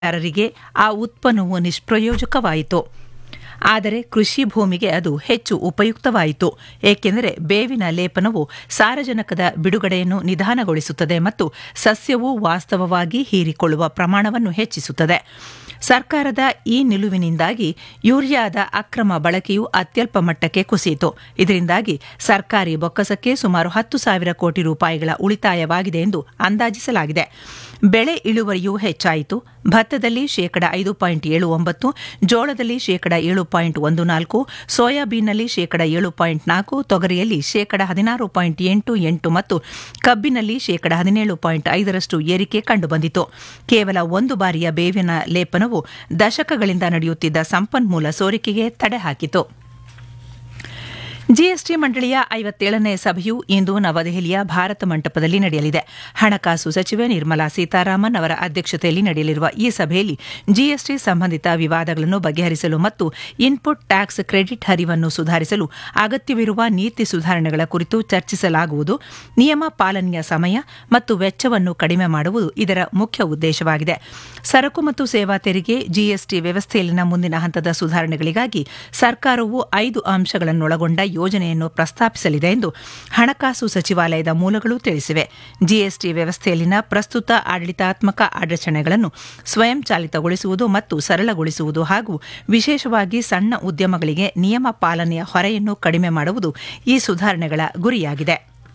ರಿಗೆ ಆ ಉತ್ಪನ್ನವು ನಿಷ್ಪ್ರಯೋಜಕವಾಯಿತು ಆದರೆ ಕೃಷಿ ಭೂಮಿಗೆ ಅದು ಹೆಚ್ಚು ಉಪಯುಕ್ತವಾಯಿತು ಏಕೆಂದರೆ ಬೇವಿನ ಲೇಪನವು ಸಾರಜನಕದ ಬಿಡುಗಡೆಯನ್ನು ನಿಧಾನಗೊಳಿಸುತ್ತದೆ ಮತ್ತು ಸಸ್ಯವು ವಾಸ್ತವವಾಗಿ ಹೀರಿಕೊಳ್ಳುವ ಪ್ರಮಾಣವನ್ನು ಹೆಚ್ಚಿಸುತ್ತದೆ ಸರ್ಕಾರದ ಈ ನಿಲುವಿನಿಂದಾಗಿ ಯೂರಿಯಾದ ಅಕ್ರಮ ಬಳಕೆಯು ಅತ್ಯಲ್ಪ ಮಟ್ಟಕ್ಕೆ ಕುಸಿಯಿತು ಇದರಿಂದಾಗಿ ಸರ್ಕಾರಿ ಬೊಕ್ಕಸಕ್ಕೆ ಸುಮಾರು ಹತ್ತು ಸಾವಿರ ಕೋಟಿ ರೂಪಾಯಿಗಳ ಉಳಿತಾಯವಾಗಿದೆ ಎಂದು ಅಂದಾಜಿಸಲಾಗಿದೆ ಬೆಳೆ ಇಳುವರಿಯೂ ಹೆಚ್ಚಾಯಿತು ಭತ್ತದಲ್ಲಿ ಶೇಕಡ ಐದು ಪಾಯಿಂಟ್ ಏಳು ಒಂಬತ್ತು ಜೋಳದಲ್ಲಿ ಶೇಕಡ ಏಳು ಪಾಯಿಂಟ್ ಒಂದು ನಾಲ್ಕು ಸೋಯಾಬೀನ್ನಲ್ಲಿ ಶೇಕಡ ಏಳು ಪಾಯಿಂಟ್ ನಾಲ್ಕು ತೊಗರಿಯಲ್ಲಿ ಶೇಕಡ ಹದಿನಾರು ಪಾಯಿಂಟ್ ಎಂಟು ಎಂಟು ಮತ್ತು ಕಬ್ಬಿನಲ್ಲಿ ಶೇಕಡ ಹದಿನೇಳು ಪಾಯಿಂಟ್ ಐದರಷ್ಟು ಏರಿಕೆ ಕಂಡುಬಂದಿತು ಕೇವಲ ಒಂದು ಬಾರಿಯ ಬೇವಿನ ಲೇಪನವು ದಶಕಗಳಿಂದ ನಡೆಯುತ್ತಿದ್ದ ಸಂಪನ್ಮೂಲ ಸೋರಿಕೆಗೆ ತಡೆ ಹಾಕಿತು ಜಿಎಸ್ಟಿ ಮಂಡಳಿಯ ಐವತ್ತೇಳನೇ ಸಭೆಯು ಇಂದು ನವದೆಹಲಿಯ ಭಾರತ ಮಂಟಪದಲ್ಲಿ ನಡೆಯಲಿದೆ ಹಣಕಾಸು ಸಚಿವೆ ನಿರ್ಮಲಾ ಸೀತಾರಾಮನ್ ಅವರ ಅಧ್ಯಕ್ಷತೆಯಲ್ಲಿ ನಡೆಯಲಿರುವ ಈ ಸಭೆಯಲ್ಲಿ ಜಿಎಸ್ಟಿ ಸಂಬಂಧಿತ ವಿವಾದಗಳನ್ನು ಬಗೆಹರಿಸಲು ಮತ್ತು ಇನ್ಪುಟ್ ಟ್ಯಾಕ್ಸ್ ಕ್ರೆಡಿಟ್ ಹರಿವನ್ನು ಸುಧಾರಿಸಲು ಅಗತ್ಯವಿರುವ ನೀತಿ ಸುಧಾರಣೆಗಳ ಕುರಿತು ಚರ್ಚಿಸಲಾಗುವುದು ನಿಯಮ ಪಾಲನೆಯ ಸಮಯ ಮತ್ತು ವೆಚ್ಚವನ್ನು ಕಡಿಮೆ ಮಾಡುವುದು ಇದರ ಮುಖ್ಯ ಉದ್ದೇಶವಾಗಿದೆ ಸರಕು ಮತ್ತು ಸೇವಾ ತೆರಿಗೆ ಜಿಎಸ್ಟಿ ವ್ಯವಸ್ಥೆಯಲ್ಲಿನ ಮುಂದಿನ ಹಂತದ ಸುಧಾರಣೆಗಳಿಗಾಗಿ ಸರ್ಕಾರವು ಐದು ಅಂಶಗಳನ್ನೊಳಗೊಂಡ ಯೋಜನೆಯನ್ನು ಪ್ರಸ್ತಾಪಿಸಲಿದೆ ಎಂದು ಹಣಕಾಸು ಸಚಿವಾಲಯದ ಮೂಲಗಳು ತಿಳಿಸಿವೆ ಜಿಎಸ್ಟಿ ವ್ಯವಸ್ಥೆಯಲ್ಲಿನ ಪ್ರಸ್ತುತ ಆಡಳಿತಾತ್ಮಕ ಅಡಚಣೆಗಳನ್ನು ಸ್ವಯಂಚಾಲಿತಗೊಳಿಸುವುದು ಮತ್ತು ಸರಳಗೊಳಿಸುವುದು ಹಾಗೂ ವಿಶೇಷವಾಗಿ ಸಣ್ಣ ಉದ್ಯಮಗಳಿಗೆ ನಿಯಮ ಪಾಲನೆಯ ಹೊರೆಯನ್ನು ಕಡಿಮೆ ಮಾಡುವುದು ಈ ಸುಧಾರಣೆಗಳ ಗುರಿಯಾಗಿದೆ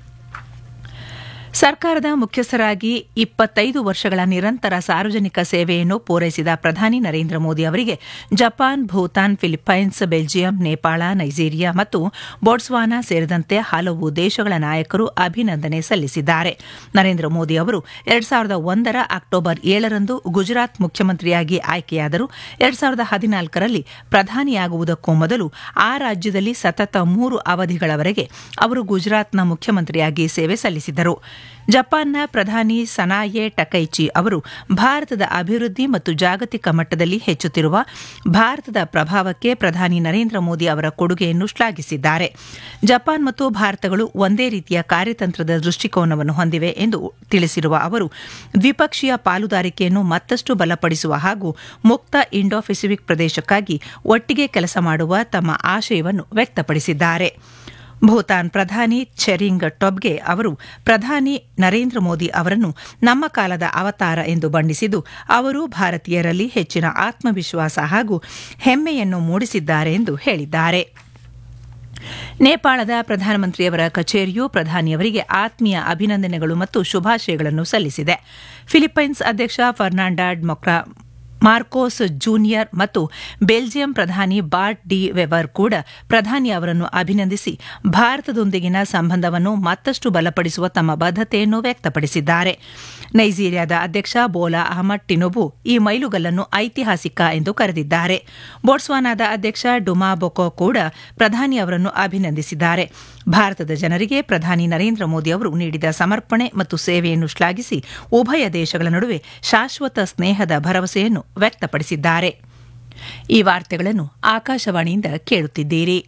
ಸರ್ಕಾರದ ಮುಖ್ಯಸ್ಥರಾಗಿ ಇಪ್ಪತ್ತೈದು ವರ್ಷಗಳ ನಿರಂತರ ಸಾರ್ವಜನಿಕ ಸೇವೆಯನ್ನು ಪೂರೈಸಿದ ಪ್ರಧಾನಿ ನರೇಂದ್ರ ಮೋದಿ ಅವರಿಗೆ Japan Bhutan Philippines Belgium Nepal Nigeria ಮತ್ತು ಬೋಟ್ಸ್ವಾನಾ ಸೇರಿದಂತೆ ಹಲವು ದೇಶಗಳ ನಾಯಕರು ಅಭಿನಂದನೆ ಸಲ್ಲಿಸಿದ್ದಾರೆ ನರೇಂದ್ರ ಮೋದಿ ಅವರು ಎರಡ್ ಸಾವಿರದ ಒಂದರ ಅಕ್ಟೋಬರ್ ಏಳರಂದು ಗುಜರಾತ್ ಮುಖ್ಯಮಂತ್ರಿಯಾಗಿ ಆಯ್ಕೆಯಾದರು ಎರಡ್ ಸಾವಿರದ ಹದಿನಾಲ್ಕರಲ್ಲಿ ಪ್ರಧಾನಿಯಾಗುವುದಕ್ಕೂ ಮೊದಲು ಆ ರಾಜ್ಯದಲ್ಲಿ ಸತತ ಮೂರು ಅವಧಿಗಳವರೆಗೆ ಅವರು ಗುಜರಾತ್ನ ಮುಖ್ಯಮಂತ್ರಿಯಾಗಿ ಸೇವೆ ಸಲ್ಲಿಸಿದ್ದರು ಜಪಾನ್ನ ಪ್ರಧಾನಿ ಸನಾಯೆ ಟಕೈಚಿ ಅವರು ಭಾರತದ ಅಭಿವೃದ್ಧಿ ಮತ್ತು ಜಾಗತಿಕ ಮಟ್ಟದಲ್ಲಿ ಹೆಚ್ಚುತ್ತಿರುವ ಭಾರತದ ಪ್ರಭಾವಕ್ಕೆ ಪ್ರಧಾನಿ ನರೇಂದ್ರ ಮೋದಿ ಅವರ ಕೊಡುಗೆಯನ್ನು ಶ್ಲಾಘಿಸಿದ್ದಾರೆ ಜಪಾನ್ ಮತ್ತು ಭಾರತಗಳು ಒಂದೇ ರೀತಿಯ ಕಾರ್ಯತಂತ್ರದ ದೃಷ್ಟಿಕೋನವನ್ನು ಹೊಂದಿವೆ ಎಂದು ತಿಳಿಸಿರುವ ಅವರು ದ್ವಿಪಕ್ಷೀಯ ಪಾಲುದಾರಿಕೆಯನ್ನು ಮತ್ತಷ್ಟು ಬಲಪಡಿಸುವ ಹಾಗೂ ಮುಕ್ತ ಇಂಡೋ ಪೆಸಿಫಿಕ್ ಪ್ರದೇಶಕ್ಕಾಗಿ ಒಟ್ಟಿಗೆ ಕೆಲಸ ಮಾಡುವ ತಮ್ಮ ಆಶಯವನ್ನು ವ್ಯಕ್ತಪಡಿಸಿದ್ದಾರೆ ಭೂತಾನ್ ಪ್ರಧಾನಿ ಚೆರಿಂಗ್ ಟೊಬ್ಗೆ ಅವರು ಪ್ರಧಾನಿ ನರೇಂದ್ರ ಮೋದಿ ಅವರನ್ನು ನಮ್ಮ ಕಾಲದ ಅವತಾರ ಎಂದು ಬಣ್ಣಿಸಿದ್ದು ಅವರು ಭಾರತೀಯರಲ್ಲಿ ಹೆಚ್ಚಿನ ಆತ್ಮವಿಶ್ವಾಸ ಹಾಗೂ ಹೆಮ್ಮೆಯನ್ನು ಮೂಡಿಸಿದ್ದಾರೆ ಎಂದು ಹೇಳಿದ್ದಾರೆ ನೇಪಾಳದ ಪ್ರಧಾನಮಂತ್ರಿಯವರ ಕಚೇರಿಯು ಪ್ರಧಾನಿಯವರಿಗೆ ಆತ್ಮೀಯ ಅಭಿನಂದನೆಗಳು ಮತ್ತು ಶುಭಾಶಯಗಳನ್ನು ಸಲ್ಲಿಸಿದೆ ಫಿಲಿಪ್ಪೈನ್ಸ್ ಅಧ್ಯಕ್ಷ ಫರ್ನಾಂಡಾಡ್ ಮೊಕ್ರಾ ಮಾರ್ಕೋಸ್ ಜೂನಿಯರ್ ಮತ್ತು ಬೆಲ್ಜಿಯಂ ಪ್ರಧಾನಿ ಬಾರ್ಟ್ ಡಿ ವೆಬರ್ ಕೂಡ ಪ್ರಧಾನಿ ಅವರನ್ನು ಅಭಿನಂದಿಸಿ ಭಾರತದೊಂದಿಗಿನ ಸಂಬಂಧವನ್ನು ಮತ್ತಷ್ಟು ಬಲಪಡಿಸುವ ತಮ್ಮ ಬದ್ಧತೆಯನ್ನು ವ್ಯಕ್ತಪಡಿಸಿದ್ದಾರೆ ನೈಜೀರಿಯಾದ ಅಧ್ಯಕ್ಷ ಬೋಲಾ ಅಹಮದ್ ಟಿನುಬು ಈ ಮೈಲುಗಲ್ಲನ್ನು ಐತಿಹಾಸಿಕ ಎಂದು ಕರೆದಿದ್ದಾರೆ ಬೋಟ್ಸ್ವಾನಾದ ಅಧ್ಯಕ್ಷ ಡುಮಾ ಬೊಕೊ ಕೂಡ ಪ್ರಧಾನಿ ಅವರನ್ನು ಅಭಿನಂದಿಸಿದ್ದಾರೆ ಭಾರತದ ಜನರಿಗೆ ಪ್ರಧಾನಿ ನರೇಂದ್ರ ಮೋದಿ ಅವರು ನೀಡಿದ ಸಮರ್ಪಣೆ ಮತ್ತು ಸೇವೆಯನ್ನು ಶ್ಲಾಘಿಸಿ ಉಭಯ ದೇಶಗಳ ನಡುವೆ ಶಾಶ್ವತ ಸ್ನೇಹದ ಭರವಸೆಯನ್ನು ವ್ಯಕ್ತಪಡಿಸಿದ್ದಾರೆ ಈ ವಾರ್ತೆಗಳನ್ನು ಆಕಾಶವಾಣಿಯಿಂದ ಕೇಳುತ್ತಿದ್ದೀರಿ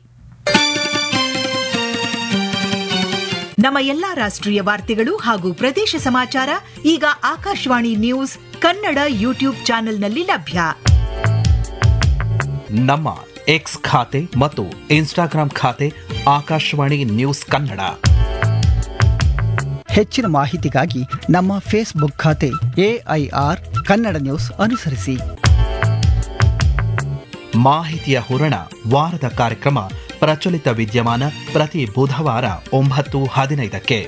ನಮ್ಮ ಎಲ್ಲಾ ರಾಷ್ಟ್ರೀಯ ವಾರ್ತೆಗಳು ಹಾಗೂ ಪ್ರದೇಶ ಸಮಾಚಾರ ಈಗ ಆಕಾಶವಾಣಿ ನ್ಯೂಸ್ ಕನ್ನಡ ಯೂಟ್ಯೂಬ್ ಚಾನೆಲ್ನಲ್ಲಿ ಲಭ್ಯ ನಮ್ಮ ಎಕ್ಸ್ ಖಾತೆ ಮತ್ತು ಇನ್ಸ್ಟಾಗ್ರಾಂ ಖಾತೆ ಆಕಾಶವಾಣಿ ನ್ಯೂಸ್ ಕನ್ನಡ ಹೆಚ್ಚಿನ ಮಾಹಿತಿಗಾಗಿ ನಮ್ಮ ಫೇಸ್ಬುಕ್ ಖಾತೆ ಎಐಆರ್ ಕನ್ನಡ ನ್ಯೂಸ್ ಅನುಸರಿಸಿ ಮಾಹಿತಿಯ ಹೂರಣ ವಾರದ ಕಾರ್ಯಕ್ರಮ ಪ್ರಚಲಿತ ವಿದ್ಯಮಾನ ಪ್ರತಿ ಬುಧವಾರ ಒಂಬತ್ತು ಹದಿನೈದಕ್ಕೆ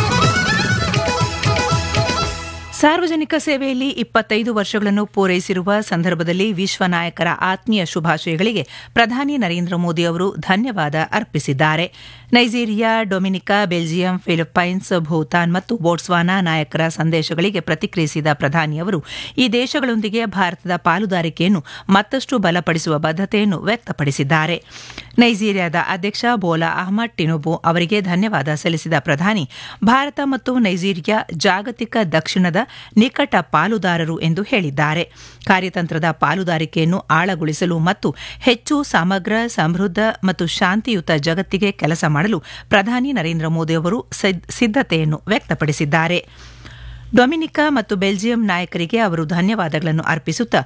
ಸಾರ್ವಜನಿಕ ಸೇವೆಯಲ್ಲಿ ಇಪ್ಪತ್ತೈದು ವರ್ಷಗಳನ್ನು ಪೂರೈಸಿರುವ ಸಂದರ್ಭದಲ್ಲಿ ವಿಶ್ವ ನಾಯಕರ ಆತ್ಮೀಯ ಶುಭಾಶಯಗಳಿಗೆ ಪ್ರಧಾನಿ ನರೇಂದ್ರ ಮೋದಿ ಅವರು ಧನ್ಯವಾದ ಅರ್ಪಿಸಿದ್ದಾರೆ Nigeria Dominica Belgium Philippines Bhutan ಮತ್ತು ಬೋಟ್ಸ್ವಾನಾ ನಾಯಕರ ಸಂದೇಶಗಳಿಗೆ ಪ್ರತಿಕ್ರಿಯಿಸಿದ ಪ್ರಧಾನಿ ಅವರು ಈ ದೇಶಗಳೊಂದಿಗೆ ಭಾರತದ ಪಾಲುದಾರಿಕೆಯನ್ನು ಮತ್ತಷ್ಟು ಬಲಪಡಿಸುವ ಬದ್ಧತೆಯನ್ನು ವ್ಯಕ್ತಪಡಿಸಿದ್ದಾರೆ ನೈಜೀರಿಯಾದ ಅಧ್ಯಕ್ಷ ಬೋಲಾ ಅಹಮದ್ ಟಿನುಬು ಅವರಿಗೆ ಧನ್ಯವಾದ ಸಲ್ಲಿಸಿದ ಪ್ರಧಾನಿ ಭಾರತ ಮತ್ತು ನೈಜೀರಿಯಾ ಜಾಗತಿಕ ದಕ್ಷಿಣದ ನಿಕಟ ಪಾಲುದಾರರು ಎಂದು ಹೇಳಿದ್ದಾರೆ ಕಾರ್ಯತಂತ್ರದ ಪಾಲುದಾರಿಕೆಯನ್ನು ಆಳಗೊಳಿಸಲು ಮತ್ತು ಹೆಚ್ಚು ಸಮಗ್ರ ಸಮೃದ್ಧ ಮತ್ತು ಶಾಂತಿಯುತ ಜಗತ್ತಿಗೆ ಕೆಲಸ ಮಾಡಲು ಪ್ರಧಾನಿ ನರೇಂದ್ರ ಮೋದಿ ಅವರು ಸಿದ್ಧತೆಯನ್ನು ವ್ಯಕ್ತಪಡಿಸಿದ್ದಾರೆ ಡೊಮಿನಿಕಾ ಮತ್ತು ಬೆಲ್ಜಿಯಂ ನಾಯಕರಿಗೆ ಅವರು ಧನ್ಯವಾದಗಳನ್ನು ಅರ್ಪಿಸುತ್ತಾ